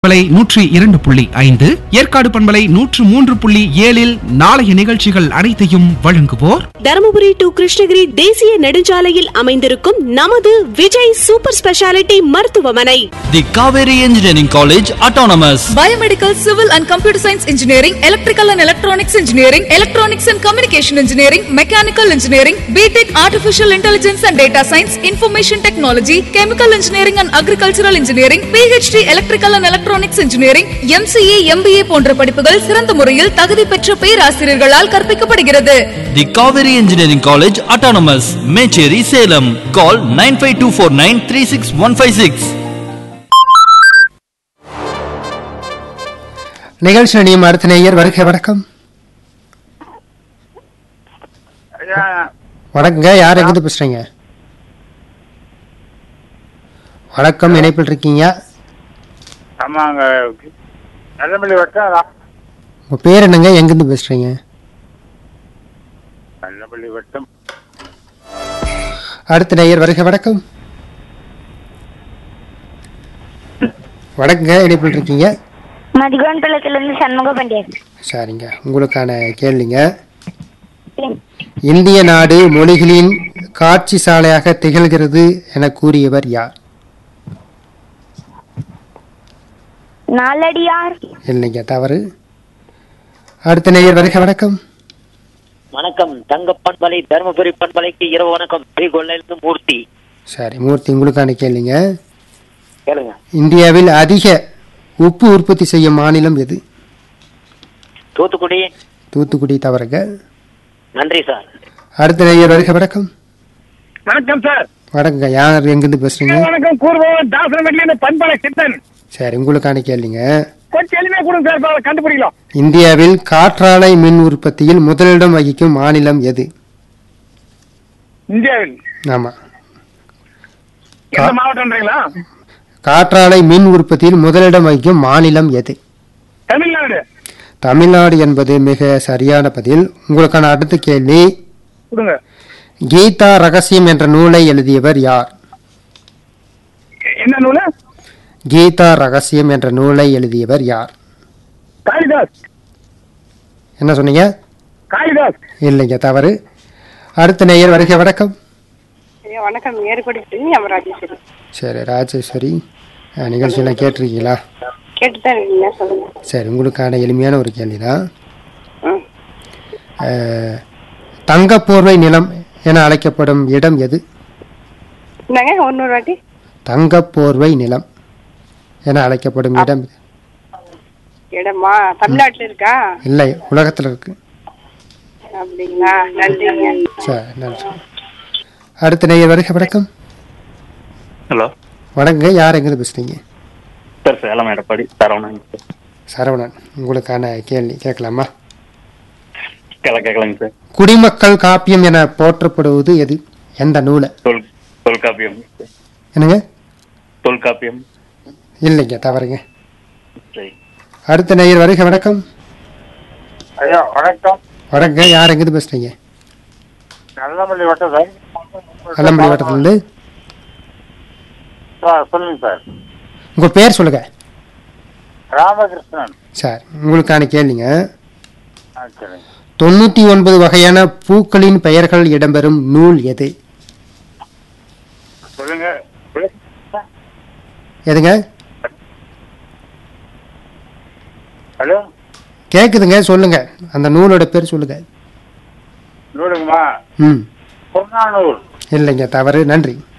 பண்பலை நூற்றி இரண்டு புள்ளி ஐந்து ஏற்காடு பண்பலை நூற்று மூன்று புள்ளி ஏழில் நாளைய நிகழ்ச்சிகள் அனைத்தையும் வழங்குவோர் தருமபுரி டு கிருஷ்ணகிரி தேசிய நெடுஞ்சாலையில் அமைந்திருக்கும் நமது விஜய் சூப்பர் ஸ்பெஷாலிட்டி மருத்துவமனை The Kaveri Engineering College Autonomous. Biomedical, Civil and Computer Science Engineering, Electrical and Electronics Engineering, Electronics and Communication Engineering, Mechanical Engineering, BTech Artificial Intelligence and Data Science, Information Technology, Chemical Engineering and Agricultural Engineering, PhD Electrical and Electronics Engineering, MCA, MBA போன்ற படிப்புகள் சிறந்த முறையில் தகுதி பெற்ற பேராசிரியர்களால் கற்பிக்கப்படுகிறது The Kaveri Engineering College Autonomous. Mecheri Salem. Call 95249 36156. நிகழ்ச்சி அணியும் அடுத்த நேயர் வருகை வணக்கம் ஐயா வணக்கங்க யார் எங்கிருந்து பேசுறீங்க வணக்கம் இணைப்பில் இருக்கீங்க ஆமாங்க நல்லமல்லி வட்டம் ரா- உங்க பேர் என்னங்க எங்கிருந்து பேசுறீங்க நல்லமல்லி வட்டம் அடுத்த நேயர் வருகை வணக்கம் வணக்கங்க இணைப்பில் இருக்கீங்க மதிகோன் பள்ளத்திலிருந்து சண்முக பண்டியர் சரிங்க உங்களுக்கான கேள்விங்க இந்திய நாடு மொழிகளின் காட்சி சாலையாக திகழ்கிறது என கூறியவர் யார் நாலடியார் இல்லைங்க தவறு அடுத்த நேயர் வருகை வணக்கம் வணக்கம் தங்க பண்பலை தருமபுரி பண்பலைக்கு இரவு வணக்கம் ஸ்ரீகொள்ளிலிருந்து மூர்த்தி சரி மூர்த்தி உங்களுக்கான கேள்விங்க கேளுங்க இந்தியாவில் அதிக உப்பு உற்பத்தி செய்யும் மாநிலம் எது தூத்துக்குடி தூத்துக்குடி தவறுங்க நன்றி சார் அடுத்த நேயர் வருகை வணக்கம் வணக்கம் சார் வணக்கங்க யார் எங்கிருந்து பேசுறீங்க வணக்கம் கூறுபவன் தாசனமெட்லிருந்து பண்பலை சித்தன் சரி உங்களுக்கான கேள்விங்க கொஞ்சம் எளிமையா கொடுங்க சார் இப்ப அதை கண்டுபிடிக்கலாம் இந்தியாவில் காற்றாலை மின் உற்பத்தியில் முதலிடம் வகிக்கும் மாநிலம் எது இந்தியாவில் ஆமா எந்த மாவட்டம்ன்றீங்களா காற்றாலை மின் உற்பத்தியில் முதலிடம் வகிக்கும் மாநிலம் எது தமிழ்நாடு தமிழ்நாடு என்பது மிக சரியான பதில் உங்களுக்கான அடுத்த கேள்வி கொடுங்க கீதா ரகசியம் என்ற நூலை எழுதியவர் யார் என்ன நூலு கீதா ரகசியம் என்ற நூலை எழுதியவர் யார் காளிதாஸ் என்ன சொன்னீங்க காளிதாஸ் இல்லைங்க தவறு அடுத்த நேயர் வருகை வணக்கம் ஐயா வணக்கம் ஏற்கொடி நம்ம ராஜேஸ்வரி சரி ராஜேஸ்வரி அஹ், நிகழ்ச்சியெல்லாம் கேட்டிருக்கீங்களா கேட்டு தான் இருக்கீங்க சொல்லுங்க சரி உங்களுக்கான எளிமையான ஒரு கேள்விதான் ம் அஹ், தங்கப்போர்வை நிலம் என அழைக்கப்படும் இடம் எது என்னங்க இன்னொரு வாட்டி தங்கப்போர்வை நிலம் என அழைக்கப்படும் இடம் எது? இடமா தமிழ்நாட்டுல இருக்கா இல்லை உலகத்தில் இருக்கு அப்படிங்களா நன்றிங்க சரி நன்றி அடுத்த நேயர் வருகை வணக்கம் ஹலோ வணக்கங்க யார் எங்கிருந்து பேசுறீங்க சார் சேலம் எடப்பாடி சரவணன் சார் சரவணன் உங்களுக்கான கேள்வி கேட்கலாமா கேள கேட்கலாங்க சார் குடிமக்கள் காப்பியம் என போற்றப்படுவது எது எந்த நூலை தொல் தொல்காப்பியம் சார். என்னங்க தொல்காப்பியம் இல்லைங்க தவறுங்க சரி அடுத்த நேயர் வருகை வணக்கம் ஐயா வணக்கம் வணக்கங்க யார் எங்கிருந்து பேசுறீங்க நல்லமல்லி வட்டம் சார் கல்லம்படி வட்டத்துலேருந்து சார், சொல்லுங்க சார் உங்கள் பேர் சொல்லுங்க ராமகிருஷ்ணன் சார் உங்களுக்கான கேள்விங்க ஆ, சரிங்க தொண்ணூற்றி ஒன்பது வகையான பூக்களின் பெயர்கள் இடம்பெறும் நூல் எது சொல்லுங்க எதுங்க ஹலோ கேட்குதுங்க சொல்லுங்க அந்த நூலோட பேர் சொல்லுங்க நூலுங்கம்மா ம் பொன்னானூர் இல்லைங்க தவறு நன்றி